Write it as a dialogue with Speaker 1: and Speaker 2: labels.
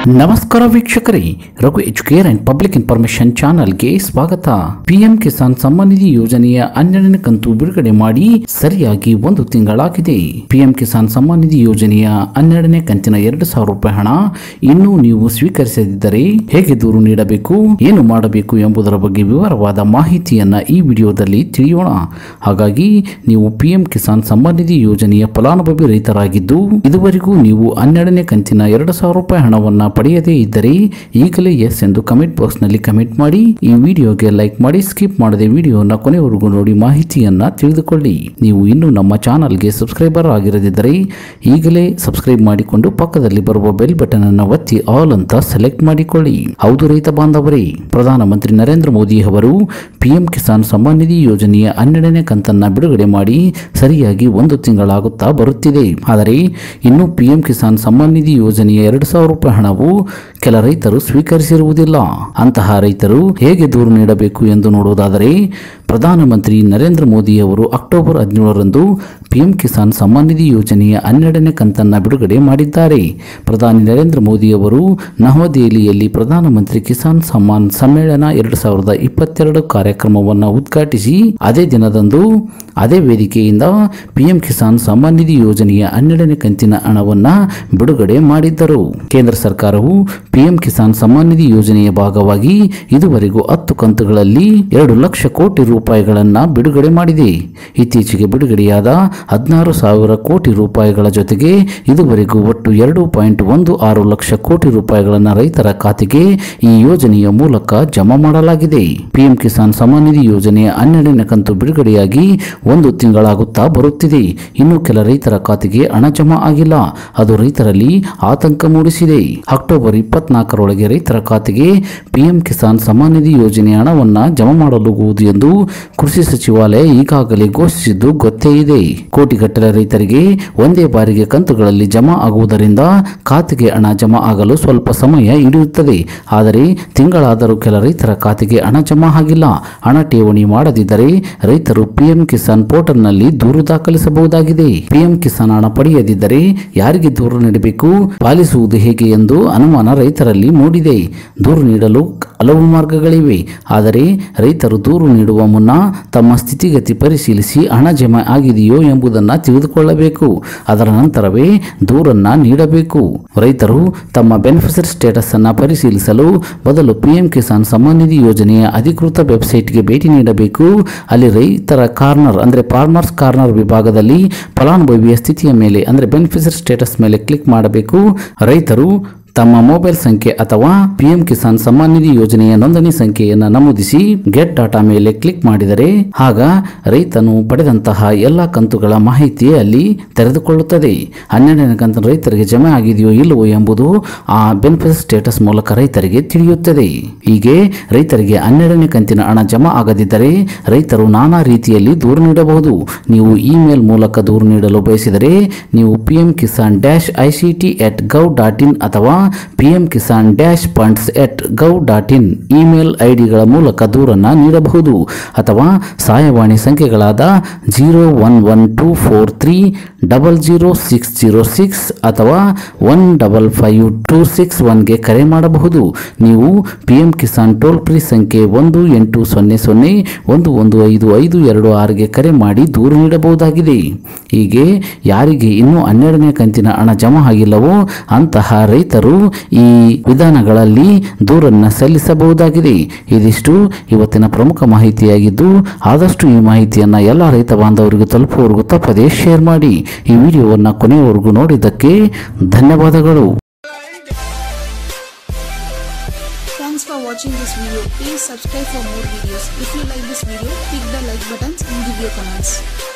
Speaker 1: ನಮಸ್ಕಾರ ವೀಕ್ಷಕರೇ Raghu educare and public information ಚಾನಲ್ಗೆ ಸ್ವಾಗತ ಪಿಎಂ ಕಿಸಾನ್ ಸಮ್ಮಾನ್ ನಿಧಿ ಯೋಜನೆಯ ಹನ್ನೆರಡನೇ ಕಂತು ಬಿಡುಗಡೆ ಮಾಡಿ ಸರಿಯಾಗಿ ಒಂದು ತಿಂಗಳಾಗಿದೆ ಪಿಎಂ ಕಿಸಾನ್ ಸಮ್ಮಾನ್ ನಿಧಿ ಯೋಜನೆಯ ಹನ್ನೆರಡನೇ ಕಂತಿನ ಎರಡು ಸಾವಿರ ರೂಪಾಯಿ ಹಣ ಇನ್ನೂ ನೀವು ಸ್ವೀಕರಿಸದಿದ್ದರೆ ಹೇಗೆ ದೂರು ನೀಡಬೇಕು ಏನು ಮಾಡಬೇಕು ಎಂಬುದರ ಬಗ್ಗೆ ವಿವರವಾದ ಮಾಹಿತಿಯನ್ನ ಈ ವಿಡಿಯೋದಲ್ಲಿ ತಿಳಿಯೋಣ ಹಾಗಾಗಿ ನೀವು ಪಿಎಂ ಕಿಸಾನ್ ಸಮ್ಮಾನ್ ನಿಧಿ ಯೋಜನೆಯ ಫಲಾನುಭವಿ ರೈತರಾಗಿದ್ದು ಇದುವರೆಗೂ ನೀವು ಹನ್ನೆರಡನೇ ಕಂತಿನ ಎರಡು ಸಾವಿರ ರೂಪಾಯಿ ಹಣವನ್ನ ಪಡೆಯದೇ ಇದ್ದರೆ ಈಗಲೇ ಎಸ್ ಎಂದು ಕಮೆಂಟ್ ಬಾಕ್ಸ್ ನಲ್ಲಿ ಕಮೆಂಟ್ ಮಾಡಿ ಈ ವಿಡಿಯೋಗೆ ಲೈಕ್ ಮಾಡಿ ಸ್ಕಿಪ್ ಮಾಡದೆ ವಿಡಿಯೋನ ಕೊನೆವರೆಗೂ ನೋಡಿ ಮಾಹಿತಿಯನ್ನ ತಿಳಿದುಕೊಳ್ಳಿ ನೀವು ಇನ್ನೂ ನಮ್ಮ ಚಾನಲ್ಗೆ ಸಬ್ಸ್ಕ್ರೈಬರ್ ಆಗಿರದಿದ್ದರೆ ಈಗಲೇ ಸಬ್ಸ್ಕ್ರೈಬ್ ಮಾಡಿಕೊಂಡು ಪಕ್ಕದಲ್ಲಿ ಬರುವ ಬೆಲ್ ಬಟನ್ ಅನ್ನು ಒತ್ತಿ ಆಲ್ ಅಂತ ಸೆಲೆಕ್ಟ್ ಮಾಡಿಕೊಳ್ಳಿ ಹೌದು ರೈತ ಬಾಂಧವರೇ ಪ್ರಧಾನಮಂತ್ರಿ ನರೇಂದ್ರ ಮೋದಿ ಅವರು ಪಿಎಂ ಕಿಸಾನ್ ಸಮ್ಮಾನ್ ನಿಧಿ ಯೋಜನೆಯ ಹನ್ನೆರಡನೇ ಕಂತನ್ನ ಬಿಡುಗಡೆ ಮಾಡಿ ಸರಿಯಾಗಿ ಒಂದು ತಿಂಗಳಾಗುತ್ತಾ ಬರುತ್ತಿದೆ ಆದರೆ ಇನ್ನು ಪಿಎಂ ಕಿಸಾನ್ ಸಮ್ಮಾನ್ ನಿಧಿ ಯೋಜನೆಯ ಎರಡು ಸಾವಿರ ರೂಪಾಯಿ ಹಣವು ಕೆಲ ರೈತರು ಸ್ವೀಕರಿಸಿರುವುದಿಲ್ಲ ಅಂತಹ ರೈತರು ಹೇಗೆ ದೂರು ನೀಡಬೇಕು ಎಂದು ನೋಡುವುದಾದರೆ ಪ್ರಧಾನಮಂತ್ರಿ ನರೇಂದ್ರ ಮೋದಿ ಅವರು ಅಕ್ಟೋಬರ್ ಹದಿನೇಳರಂದು ಪಿಎಂ ಕಿಸಾನ್ ಸಮ್ಮಾನ್ ನಿಧಿ ಯೋಜನೆಯ ಹನ್ನೆರಡನೇ ಕಂತನ್ನ ಬಿಡುಗಡೆ ಮಾಡಿದ್ದಾರೆ ಪ್ರಧಾನಿ ನರೇಂದ್ರ ಮೋದಿ ಅವರು ನವದೆಹಲಿಯಲ್ಲಿ ಪ್ರಧಾನಮಂತ್ರಿ ಕಿಸಾನ್ ಸಮ್ಮಾನ್ ಸಮ್ಮೇಳನ ಎರಡು ಸಾವಿರದ ಇಪ್ಪತ್ತೆರಡು ಕಾರ್ಯಕ್ರಮವನ್ನು ಉದ್ಘಾಟಿಸಿ ಅದೇ ದಿನದಂದು ಅದೇ ವೇದಿಕೆಯಿಂದ ಪಿಎಂ ಕಿಸಾನ್ ಸಮ್ಮಾನ್ ನಿಧಿ ಯೋಜನೆಯ ಹನ್ನೆರಡನೇ ಕಂತಿನ ಹಣವನ್ನ ಬಿಡುಗಡೆ ಮಾಡಿದ್ದರು ಕೇಂದ್ರ ಸರ್ಕಾರವು ಪಿಎಂ ಕಿಸಾನ್ ಸಮ್ಮಾನ್ ನಿಧಿ ಯೋಜನೆಯ ಭಾಗವಾಗಿ ಇದುವರೆಗೂ ಹತ್ತು ಕಂತುಗಳಲ್ಲಿ ಎರಡು ಲಕ್ಷ ಕೋಟಿ ರೂಪಾಯಿಗಳನ್ನ ಬಿಡುಗಡೆ ಮಾಡಿದೆ ಇತ್ತೀಚೆಗೆ ಬಿಡುಗಡೆಯಾದ ಹದಿನಾರು ಸಾವಿರ ಕೋಟಿ ರೂಪಾಯಿಗಳ ಜೊತೆಗೆ ಇದುವರೆಗೂ ಒಟ್ಟು ಎರಡು ಪಾಯಿಂಟ್ ಒಂದು ಆರು ಲಕ್ಷ ಕೋಟಿ ರೂಪಾಯಿಗಳನ್ನು ರೈತರ ಖಾತೆಗೆ ಈ ಯೋಜನೆಯ ಮೂಲಕ ಜಮಾ ಮಾಡಲಾಗಿದೆ ಪಿಎಂ ಕಿಸಾನ್ ಸಮ್ಮಾನ್ ನಿಧಿ ಯೋಜನೆಯ ಹನ್ನೆರಡನೇ ಕಂತು ಬಿಡುಗಡೆಯಾಗಿ ಒಂದು ತಿಂಗಳಾಗುತ್ತಾ ಬರುತ್ತಿದೆ ಇನ್ನು ಕೆಲ ರೈತರ ಖಾತೆಗೆ ಹಣ ಜಮಾ ಆಗಿಲ್ಲ ಅದು ರೈತರಲ್ಲಿ ಆತಂಕ ಮೂಡಿಸಿದೆ ಅಕ್ಟೋಬರ್ ಇಪ್ಪತ್ನಾಲ್ಕರೊಳಗೆ ರೈತರ ಖಾತೆಗೆ ಪಿಎಂ ಕಿಸಾನ್ ಸಮ್ಮಾನ್ ನಿಧಿ ಯೋಜನೆ ಹಣವನ್ನ ಜಮಾ ಮಾಡಲಾಗುವುದು ಎಂದು ಕೃಷಿ ಸಚಿವಾಲಯ ಈಗಾಗಲೇ ಘೋಷಿಸಿದ್ದು ಗೊತ್ತೇ ಇದೆ ಕೋಟಿಗಟ್ಟಲೆ ರೈತರಿಗೆ ಒಂದೇ ಬಾರಿಗೆ ಕಂತುಗಳಲ್ಲಿ ಜಮಾ ಆಗುವುದರಿಂದ ಖಾತೆಗೆ ಹಣ ಜಮಾ ಆಗಲು ಸ್ವಲ್ಪ ಸಮಯ ಹಿಡಿಯುತ್ತದೆ ಆದರೆ ತಿಂಗಳಾದರೂ ಕೆಲ ರೈತರ ಖಾತೆಗೆ ಹಣ ಜಮಾ ಆಗಿಲ್ಲ ಹಣ ಠೇವಣಿ ಮಾಡದಿದ್ದರೆ ರೈತರು ಪಿಎಂ ಕಿಸಾನ್ ಪೋರ್ಟಲ್ನಲ್ಲಿ ದೂರು ದಾಖಲಿಸಬಹುದಾಗಿದೆ ಪಿಎಂ ಕಿಸಾನ್ ಹಣ ಪಡೆಯದಿದ್ದರೆ ಯಾರಿಗೆ ದೂರು ನೀಡಬೇಕು ಪಾಲಿಸುವುದು ಹೇಗೆ ಎಂದು ಅನುಮಾನ ರೈತರಲ್ಲಿ ಮೂಡಿದೆ ದೂರು ನೀಡಲು ಹಲವು ಮಾರ್ಗಗಳಿವೆ ಆದರೆ ರೈತರು ದೂರು ನೀಡುವ ಮುನ್ನ ತಮ್ಮ ಸ್ಥಿತಿಗತಿ ಪರಿಶೀಲಿಸಿ ಹಣ ಜಮಾ ಆಗಿದೆಯೋ ಎಂಬುದನ್ನು ತಿಳಿದುಕೊಳ್ಳಬೇಕು ಅದರ ನಂತರವೇ ದೂರನ್ನ ನೀಡಬೇಕು ರೈತರು ತಮ್ಮ ಬೆನಿಫಿಷರಿ ಸ್ಟೇಟಸ್ ಅನ್ನ ಪರಿಶೀಲಿಸಲು ಮೊದಲು ಪಿಎಂ ಕಿಸಾನ್ ಸಮ್ಮಾನ್ ನಿಧಿ ಯೋಜನೆಯ ಅಧಿಕೃತ ವೆಬ್ಸೈಟ್ಗೆ ಭೇಟಿ ನೀಡಬೇಕು ಅಲ್ಲಿ ರೈತರ ಕಾರ್ನರ್ ಅಂದ್ರೆ ಫಾರ್ಮರ್ಸ್ ಕಾರ್ನರ್ ವಿಭಾಗದಲ್ಲಿ ಫಲಾನುಭವಿಯ ಸ್ಥಿತಿಯ ಮೇಲೆ ಅಂದ್ರೆ ಬೆನಿಫಿಷರಿ ಸ್ಟೇಟಸ್ ಮೇಲೆ ಕ್ಲಿಕ್ ಮಾಡಬೇಕು ರೈತರು ತಮ್ಮ ಮೊಬೈಲ್ ಸಂಖ್ಯೆ ಅಥವಾ ಪಿಎಂ ಕಿಸಾನ್ ಸಮ್ಮಾನ್ ನಿಧಿ ಯೋಜನೆಯ ನೋಂದಣಿ ಸಂಖ್ಯೆಯನ್ನು ನಮೂದಿಸಿ ಗೆಟ್ ಡಾಟಾ ಮೇಲೆ ಕ್ಲಿಕ್ ಮಾಡಿದರೆ ಆಗ ರೈತನು ಪಡೆದಂತಹ ಎಲ್ಲ ಕಂತುಗಳ ಮಾಹಿತಿ ಅಲ್ಲಿ ತೆರೆದುಕೊಳ್ಳುತ್ತದೆ ಹನ್ನೆರಡನೇ ಕಂತು ರೈತರಿಗೆ ಜಮೆ ಆಗಿದೆಯೋ ಇಲ್ಲವೋ ಎಂಬುದು ಆ ಬೆನಿಫಿಟ್ ಸ್ಟೇಟಸ್ ಮೂಲಕ ರೈತರಿಗೆ ತಿಳಿಯುತ್ತದೆ ಹೀಗೆ ರೈತರಿಗೆ ಹನ್ನೆರಡನೇ ಕಂತಿನ ಹಣ ಜಮಾ ಆಗದಿದ್ದರೆ ರೈತರು ನಾನಾ ರೀತಿಯಲ್ಲಿ ದೂರು ನೀಡಬಹುದು ನೀವು ಇಮೇಲ್ ಮೂಲಕ ದೂರು ನೀಡಲು ಬಯಸಿದರೆ ನೀವು PM Kisan dash ICT at gov dot in ಅಥವಾ PM Kisan dash funds at gov dot in email ಐಡಿಗಳ ಮೂಲಕ ದೂರನ್ನ ನೀಡಬಹುದು ಅಥವಾ ಸಹಾಯವಾಣಿ ಸಂಖ್ಯೆಗಳಾದ zero one one two four three double zero six zero six ಅಥವಾ one double five two six ಒನ್ಗೆ ಕರೆ ಮಾಡಬಹುದು ನೀವು ಪಿಎಂ ಕಿಸಾನ್ ಟೋಲ್ ಫ್ರೀ ಸಂಖ್ಯೆ ಒಂದು ಎಂಟು ಸೊನ್ನೆ ಸೊನ್ನೆ ಒಂದು ಒಂದು ಐದು ಐದು ಎರಡು ಆರುಗೆ ಕರೆ ಮಾಡಿ ದೂರು ನೀಡಬಹುದಾಗಿದೆ ಹೀಗೆ ಯಾರಿಗೆ ಇನ್ನೂ ಹನ್ನೆರಡನೇ ಕಂತಿನ ಹಣ ಜಮಾ ಆಗಿಲ್ಲವೋ ಅಂತಹ ರೈತರು ಈ ವಿಧಾನಗಳಲ್ಲಿ ದೂರನ್ನ ಸಲ್ಲಿಸಬಹುದಾಗಿದೆ ಇದಿಷ್ಟು ಇವತ್ತಿನ ಪ್ರಮುಖ ಮಾಹಿತಿಯಾಗಿದ್ದು ಆದಷ್ಟು ಈ ಮಾಹಿತಿಯನ್ನ ಎಲ್ಲ ರೈತ ಬಾಂಧವರಿಗೂ ತಲುಪುವವರೆಗೂ ತಪ್ಪದೇ ಶೇರ್ ಮಾಡಿ ಈ ವಿಡಿಯೋವನ್ನು ಕೊನೆಯವರೆಗೂ ನೋಡಿದ್ದಕ್ಕೆ ಧನ್ಯವಾದಗಳು
Speaker 2: Thanks for watching this video. Please subscribe for more videos. If you like this video, click the like buttons and give your comments.